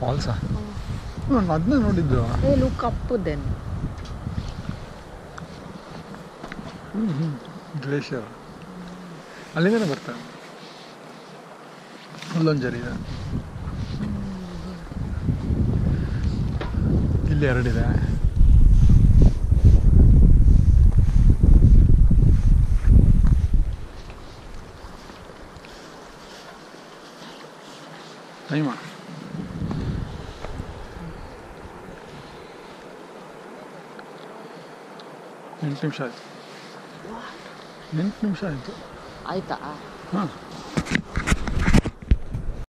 ಫಾಲ್ಸಾ ನಾನು ಅದನ್ನೇ ನೋಡಿದ್ದು ಏ ಲುಕ್ ಅಪ್ ದೆನ್ ಗ್ಲೇಷಿಯರ್ ಅಲ್ಲಿಂದನೇ ಬರ್ತಾರೆ ಅಲ್ಲೊಂದು ಜರಿ ಇದೆ ಇಲ್ಲಿ ಎರಡಿದೆ ಟೈಮ ಎಂಟು ನಿಮಿಷ ಆಯಿತು ಎಂಟು ನಿಮಿಷ ಆಯಿತು ಆಯ್ತಾ ಹಾಂ